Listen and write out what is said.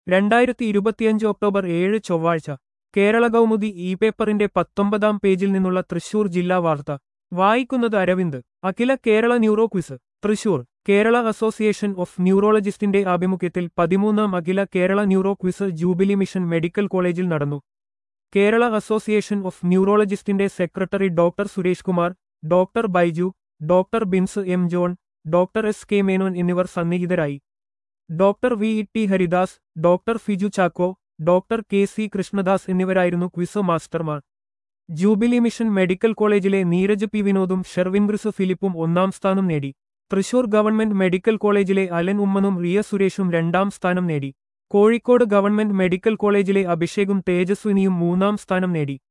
രണ്ടായിരത്തി ഇരുപത്തിയഞ്ച് ഒക്ടോബർ ഏഴ് ചൊവ്വാഴ്ച കേരള കൗമുദി ഇ പേപ്പറിന്റെ പത്തൊമ്പതാം പേജിൽ നിന്നുള്ള തൃശൂർ ജില്ലാ വാർത്ത വായിക്കുന്നത് Aravind Akhila Kerala neuro quiz Thrissur Kerala association of ന്യൂറോളജിസ്റ്റിന്റെ ആഭിമുഖ്യത്തിൽ പതിമൂന്നാം Akhila Kerala neuro quiz jubilee mission medical കോളേജിൽ നടന്നു കേരള അസോസിയേഷൻ ഓഫ് ന്യൂറോളജിസ്റ്റിന്റെ secretary doctor Suresh Kumar doctor Baiju doctor Bins M John doctor S K Menon എന്നിവർ സന്നിഹിതരായി doctor V E T Haridas doctor Fiju Chacko doctor K C Krishnadas എന്നിവരായിരുന്നു ക്വിസ് മാസ്റ്റർമാർ ജൂബിലി മിഷൻ മെഡിക്കൽ കോളേജിലെ നീരജ് പി വിനോദും ഷെർവിൻ ഗ്രിസ് ഫിലിപ്പും ഒന്നാം സ്ഥാനം നേടി തൃശൂർ ഗവൺമെന്റ് മെഡിക്കൽ കോളേജിലെ അലൻ ഉമ്മനും റിയ സുരേഷും രണ്ടാം സ്ഥാനം നേടി കോഴിക്കോട് ഗവൺമെന്റ് മെഡിക്കൽ കോളേജിലെ അഭിഷേകും തേജസ്വിനിയും മൂന്നാം സ്ഥാനം നേടി